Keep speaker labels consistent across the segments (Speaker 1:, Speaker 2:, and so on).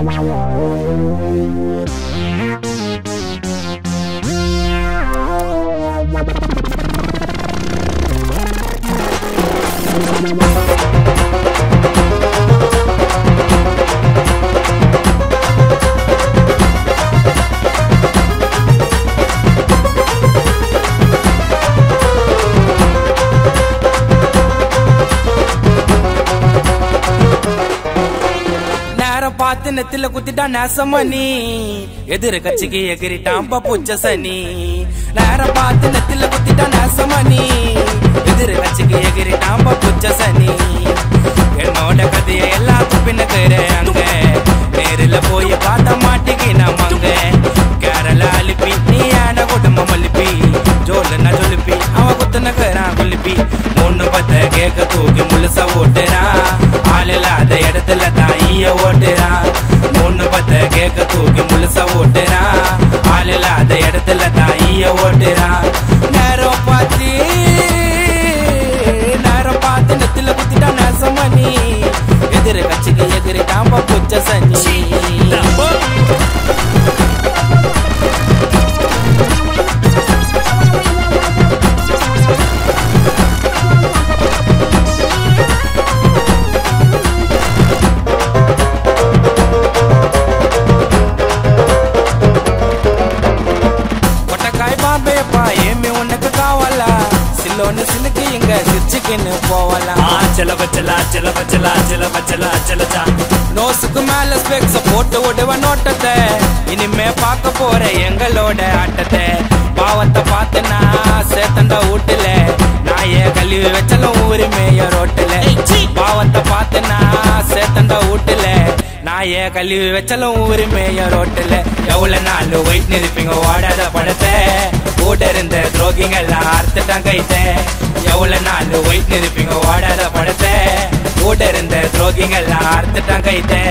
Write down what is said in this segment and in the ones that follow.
Speaker 1: நேரம் பார்த்து நெத்தில குத்திட்டா நேசமணி எதிர கட்சிக்கு எகிரிட்டான் பப்புச்ச சனி நேரம் பார்த்து நெத்தில குத்திட்டா நேசமணி எதிர கட்சிக்கு எகிரிட்டான் பப்புச்ச சனி என்னோட கதையை எல்லாத்துக்கும் பின்னுக்குறேன் அங்க நேரில் போய் பார்த்த மாட்டிக்கு நான் அங்க கேரள அலிப்பி நீ ஆன குடும்பம் மல்லிப்பி ஜோலுன்னா ஜொலிப்பி அவன் குத்துனக்குறான் குளிப்பி மூணு பத்த கேக்க தூக்கி முழுசா ஓட்டுறான் ஆள் இல்லாத இடத்துல தாயிய ஓட்டுறான் மூணு பத்த கேக்க தூக்கி முழுசா ஓட்டுறான் ஆள் இல்லாத இடத்துல தாயிய ஓட்டுறான் நேரம் பார்த்து நேரம் பார்த்து நெத்தில குத்திட்டா நேசமணி எதிர கட்சிக்கு எதிரிட்டான் புச்ச சனி కొట్టకాయ బాబేప ఏమి ఉన్నకు కావాలా సిల్లోని సిలికి ఇంకా సిర్చికిని పోవాలా
Speaker 2: ఆ చల బచ్చల చల బచ్చల చల బచ్చల చలచా
Speaker 1: நோசுக்கு மேல ஸ்பெக்ஸ் போட்டு விடுவ நோட்டத்தை இனிமே பார்க்க போற எங்களோட ஆட்டத்தை பாவத்தை பார்த்தனா சேத்தண்ட வீட்டுல நாய கழுவி வச்சலும் உரிமைய ரோட்டுல பாவத்தை பார்த்தனா சேத்தண்ட வீட்டுல நாய கழுவி வச்சலும் உரிமைய ரோட்டுல எவ்வளவு நாள் வெயிட் நிற்பீங்க ஓடாத படத்தை கூட இருந்த துரோகிங்க எல்லாம் அறுத்துட்டான் கைத்தை எவ்வளவு நாள் வெயிட் நிற்பீங்க ஓடாத படத்தை கூட இருந்த துரோகிங்க எல்லாம் அறுத்துட்டான் கைத்தை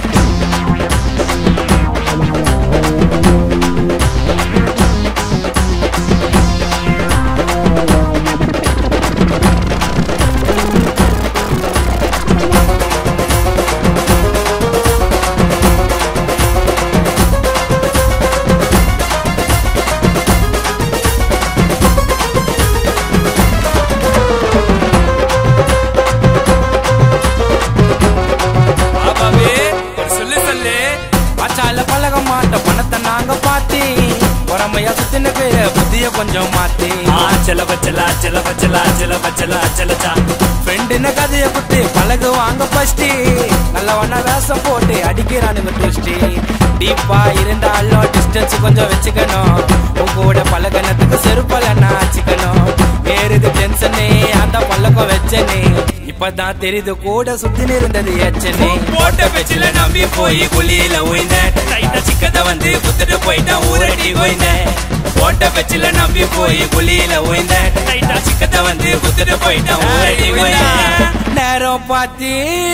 Speaker 2: பாபாவே ஒரு சொல்லு சொல்லு
Speaker 1: அச்சால பழக மாட்ட பணத்தை நாங்க பாத்தி பொறமையா சுத்தினுக்கு புத்திய கொஞ்சம் மாத்தி
Speaker 2: ఆ చల బచ్చల చల బచ్చల చల బచ్చల చలచా
Speaker 1: ஃப்ரெண்டுன்னு கதைய குத்து பழகு வாங்க ஃபர்ஸ்ட் நல்லவன வேஷம் போட்டு அடிக்கிறானுங்க ட்விஸ்டி டீப்பா இருந்தாலும் டிஸ்டன்ஸ் கொஞ்சம் வச்சுக்கணும் உங்க கூட பழகனத்துக்கு செருப்பல நான் ஆச்சுக்கணும் ஏறுது டென்ஷனே அந்த பழக்கம் வச்சனே இப்பதான் தெரியுது கூட சுத்தி இருந்தது எச்சனே
Speaker 2: போட்ட பெச்சில நம்பி போய் குழியில உயிந்த டைட்டா சிக்கத வந்து குத்துட்டு போயிட்டான் ஊரடி போயிந்த போட்ட பெச்சில நம்பி போய் குழியில உயிந்த டைட்டா சிக்கத வந்து குத்துட்டு போயிட்டான் ஊரடி போயிந்த
Speaker 1: நேரம் பார்த்து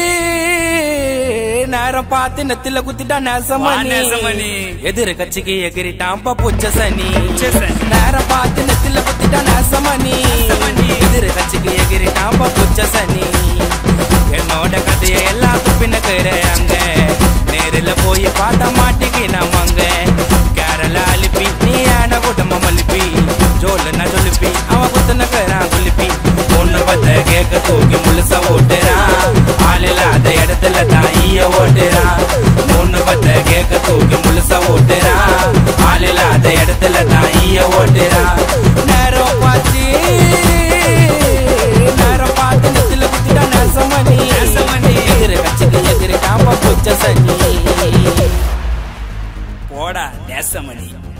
Speaker 1: நேரம் பார்த்து நெத்தில குத்திட்டா
Speaker 2: வா
Speaker 1: நேசமணி
Speaker 2: நேசமணி.
Speaker 1: எதிர கட்சிக்கு எகிரிட்டான் புச்ச சனி
Speaker 2: புச்ச சனி.
Speaker 1: நேரம் பார்த்து நெத்தில குத்திட்டா நேசமணி
Speaker 2: நேசமணி.
Speaker 1: எதிர கட்சிக்கு எகிரிட்டான் புச்ச சனி என்னோட கதையை எல்லாத்துக்கும் பின்னுக்குறேன் அங்க நேரில் போய் பார்த்த மாட்டிக்கு நம்ம அங்க கேரள அலிப்பி நீ ஆன குடும்பம் மலிப்பி ஜோலுன்னா ஜொலிப்பி அவன் குத்துனக்குறான் குளிப்பி பொண்ணு பத்த கேக்க தூக்கி முழுசா ஓட்டுறான் ஆள் இல்லாத இடத்துல தாயிய ஓட்டுறான் பொண்ணு பத்த கேக்க தூக்கி முழுசா ஓட்டுறான் ஆள் இல்லாத இடத்துல தாயிய ஓட்டுறான் நேரம் பார்த்து நேரம் பார்த்து நெத்தில குத்திட்டா நேசமணி
Speaker 2: நேசமணி.
Speaker 1: எதிர கட்சிக்கு எதிரி காப்ப புச்ச சனி
Speaker 2: போடா தேசமணி